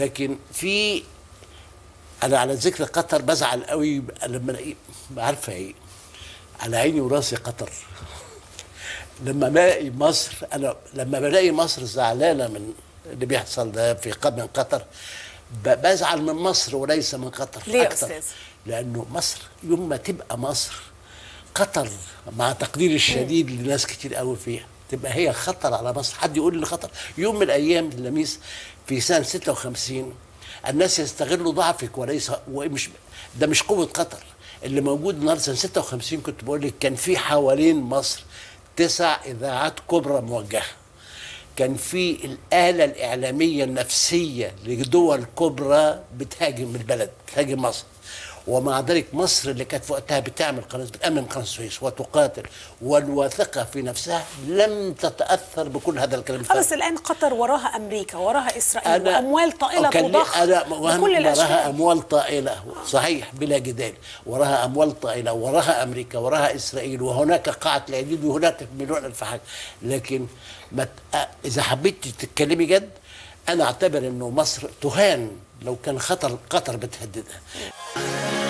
لكن في انا على ذكر قطر بزعل قوي لما الاقي عارفه ايه على عيني وراسي قطر لما بلاقي مصر انا لما بلاقي مصر زعلانه من اللي بيحصل ده في ق- من قطر ب- بزعل من مصر وليس من قطر ليه يا أكتر. أستاذ؟ لانه مصر يوم ما تبقى مصر قطر مع تقديري الشديد لناس كتير قوي فيها تبقى هي خطر على مصر حد يقول لي خطر يوم من الايام لميس في سنه 56 الناس يستغلوا ضعفك وليس ومش ده مش قوه قطر اللي موجود النهارده سنه 56 كنت بقول لك كان في حوالين مصر تسع اذاعات كبرى موجهه كان في الآلة الإعلامية النفسية لدول كبرى بتهاجم البلد بتهاجم مصر ومع ذلك مصر اللي كانت في وقتها بتعمل قناة بتأمن قناة السويس وتقاتل والواثقة في نفسها لم تتأثر بكل هذا الكلام آه، الفارغ. بس الان قطر وراها امريكا وراها اسرائيل أنا- واموال طائله كان لي- تضخ أنا بكل وراها الاشكال أموال طائلة صحيح بلا جدال وراها أموال طائلة وراها أمريكا وراها إسرائيل وهناك قاعة العديد وهناك مليون ألف حاجة لكن ما ت- أ- إذا حبيت تتكلمي جد أنا أعتبر إنه مصر تهان لو كان خطر قطر بتهددها